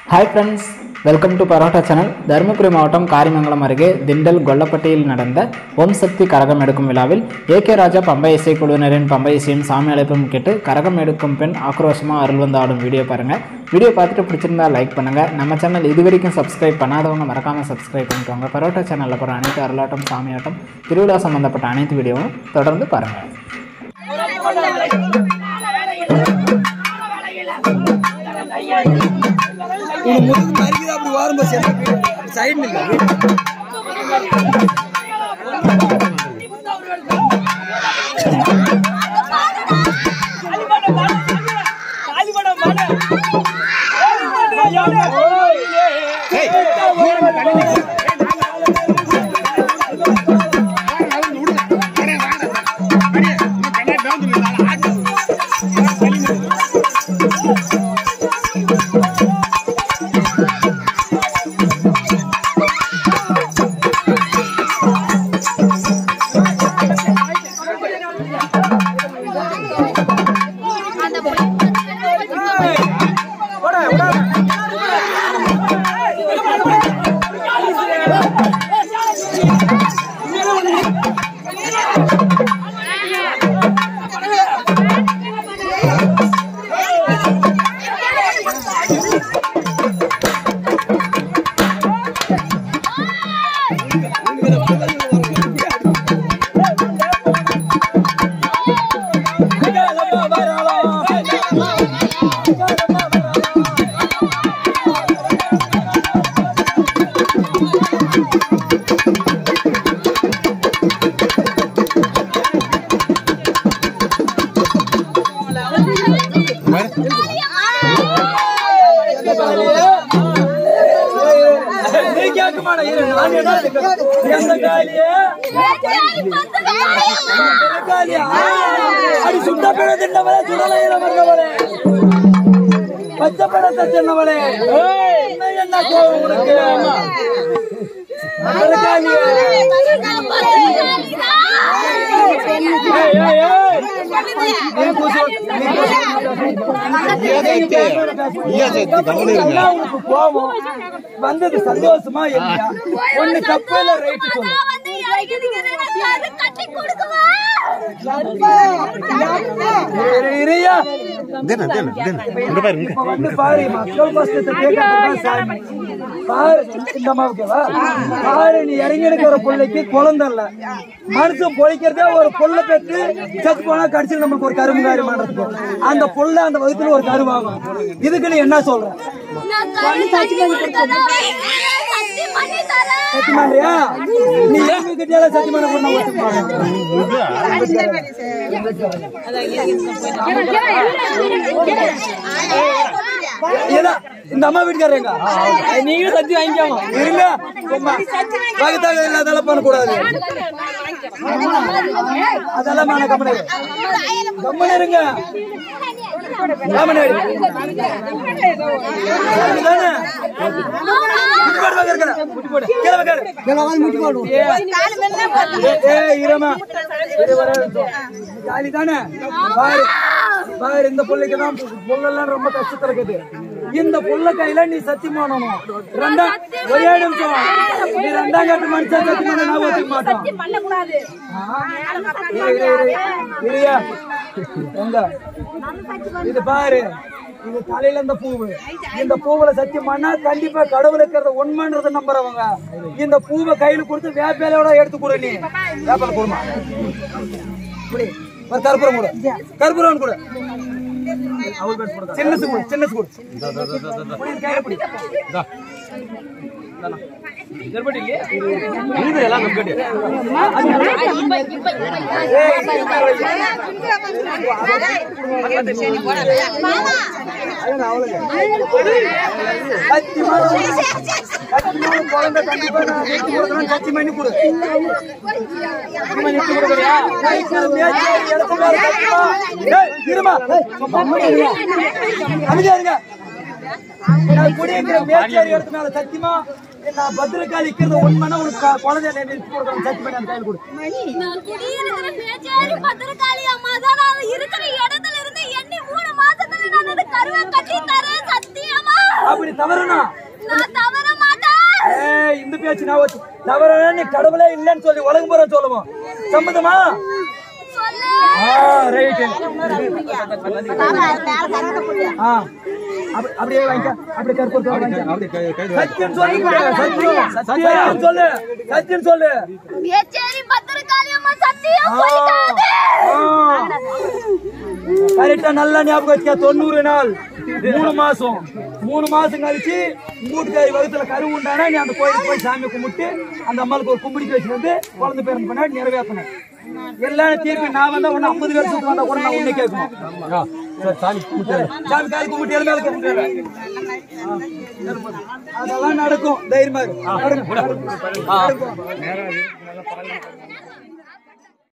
Hi friends welcome to parotta channel Dharmapuri மாவட்டம் காரிமங்கலம் அருகே திண்டல் கொல்லப்பட்டியில் நடந்த ஓம் சக்தி கரகம் எடுக்கும் விழாவில் ஏ கே ராஜா பம்பை இசைக்குழுவினரின் பம்பை இசையும் சாமி அழைப்பும் கேட்டு கரகம் எடுக்கும் பெண் ஆக்ரோஷமாக அருள் வந்து ஆடும் வீடியோ பாருங்கள் வீடியோ பார்த்துட்டு பிடிச்சிருந்தா லைக் பண்ணுங்கள் நம்ம சேனல் இது வரைக்கும் சப்ஸ்கிரைப் பண்ணாதவங்க மறக்காமல் சப்ஸ்கிரைப் பண்ணிக்கோங்க பரோட்டா சேனலில் போகிற அனைத்து அருளாட்டம் சாமியாட்டம் திருவிழா சம்மந்தப்பட்ட அனைத்து வீடியோவும் தொடர்ந்து பாருங்கள் உனக்கு முதுகு மறிக்குது அப்படி வரும்போது சைடு இல்லை நீ கேட்க மாட்டேன் இரு, நான் என்ன கேட்கிறேன்? எந்த காலியே? எந்த காலியா? அடி சுட்ட பிழை தின்னவளே, சுடலையில வந்தவளே. பச்சை பழத்தை தின்னவளே. இன்னும் என்ன கோவம் உனக்கு? எந்த காலியே? ஏய், ஏய், ஏய். நீ கூசு, நீ கூசு. இதெல்லாம் உனக்கு கோவம். வந்தது சந்தோஷமா இல்லையா ஒண்ணு தப்பு இல்ல ரைட்டு சொல்லு இரு, இரியா. இப்ப வந்து பாரு மக்கள் கஷ்டத்தை கேட்கறதுதான் சாமி பாரு இந்த அம்மாவுக்குவா பாரு நீ இறங்கி எடுக்கிற பிள்ளைக்கு குழந்தை இல்ல மனுஷன் பொழிக்கிறதே ஒரு புள்ள பெற்று செத்து போனா கடைசியில் நமக்கு ஒரு கரும்பு காரி மாட்டதுக்கு அந்த புள்ள அந்த வகுத்துல ஒரு கருவாகும் இதுக்கு நீ என்ன சொல்ற சத்தியமாரியா நீ எங்க கிட்டே சத்தியமான பொண்ணை ஒத்துப்பாங்க ஏதா, இந்த அம்மா வீட்டுக்காரங்க நீங்க சத்தி வாங்கிக்கோங்க இருங்க சும்மா. பக்கத்தால இல்லாதெல்லாம் பண்ணக்கூடாது அதெல்லாம் நான் கம்மனு கம்மனு இருங்க கம்மனு இரு. சரிதானே? முட்டி போடு வாங்க இருக்கிற. முட்டி போடு. கீழே வைக்காத. ஏய், ஏய், இருமா. இரு, வர நிமிஷம். ஜாலி தானே பாரு பாரு இந்த பிள்ளைக்கு தான் பொங்கல்லாம் ரொம்ப கஷ்டத்துல இருக்குது இந்த புள்ள கையில நீ சத்தியம் பண்ணணும் ரெண்டா ஒரே நிமிஷம் நீ ரெண்டாம் கட்டு மனுஷன் சத்தியம் பண்ண நான் ஒத்துக்க மாட்டோம் இரு, இரு, இரு. இரியா எங்க இது பாரு இது தலையில இந்த பூவு இந்த பூவுல சத்தியம் பண்ணா கண்டிப்பா கடவுள் இருக்கிறத உண்மைன்றத நம்புறவங்க இந்த பூவை கையில கொடுத்து வேப்பையிலோட எடுத்து கொடு நீ வேப்பல கொடுமா இப்படி ஒரு கற்பூரம் கொடு கற்பூரம் கொடு சின்னசு கொடு சின்னசு கொடு இப்படி கையில பிடி. இந்தாண்ணா. கருப்பட்டி இல்லையா? இருக்குது எல்லாம் கருப்பட்டி. ஏய், சத்தியமா சத்தியமா குழந்தை கண்டிப்பா நான் எடுத்து கொடுக்குறேன் சத்தியமா நீ கொடு சத்தியமா நீ எடுத்து கொடுக்குறியா? நான் இருக்கிற மேய்ச்சல் எடுத்து பாரு, சத்தியமா. ஏய், இருமா. சும்மா அமைதியா இருங்க. அமைதியா இருங்க. நான் குடியிருக்கிற மேய்ச்சல் எடுத்து மேல சத்தியமா நான் பத்திரக்காளி இருக்கிறது உண்மைன்னா உனக்கு க- குழந்தைய நான் எடுத்து கொடுக்குறேன் சத்தியமா நான் கையில் கொடு நான் குடியிருக்கிற பேச்சாரி பத்திரகாளி அம்மா தான் நான் இருக்கிற இடத்துல இருந்து எண்ணி மூணு மாசத்துல நான் அந்த கருவை கட்டி தரேன் சத்தியமா அப்படி தவறுனா நான் தவற மாட்டேன் ஏய் இந்த பேச்சு நான் வச்சு தவறு நீ கடவுளே இல்லைன்னு சொல்லி உலகம் பூரா சொல்லுவோம் சம்மதமா சொல்லு ஆ ரைட் ஆ அப்படி- அப்படியே வாங்கிக்க அப்படியே கற்பூரத்தை வாங்கிக்க சத்தியம் சொல்லு சத்தியம் சத்தியம் சொல்லு சத்தியம் சொல்லு மேச்சேரி பத்திரகாளி அம்மா சத்தியம் பொய்க்காது கரெக்டா நல்லா ஞாபகம் வச்சுக்க தொண்ணூறு நாள் மூணு மாசம் மூணு மாசம் கழிச்சு மூட்டுக்காரி வகுத்துல கரு உண்டானா நீ அந்த கோயிலுக்கு போய் சாமி கும்பிட்டு அந்த அம்மாளுக்கு ஒரு கும்பிடிக்கு வச்சு வந்து குழந்தை பேரன் பண்ணாடி நிறைவேற்றணும் எல்லாம் திருப்பி நான் வந்தா ஒண்ணு ஐம்பது வருஷத்துக்கு வந்தா கூட நான் உன்னை கேட்கணும் ஆ, சரி, சாமி கும்பிட்டு சாமி காலி கும்பிட்டு எல்லாம் கும்பிட்டு அதெல்லாம் நடக்கும் தைரியமா இரு. நடக்கும், நடக்கும். நடக்கும்.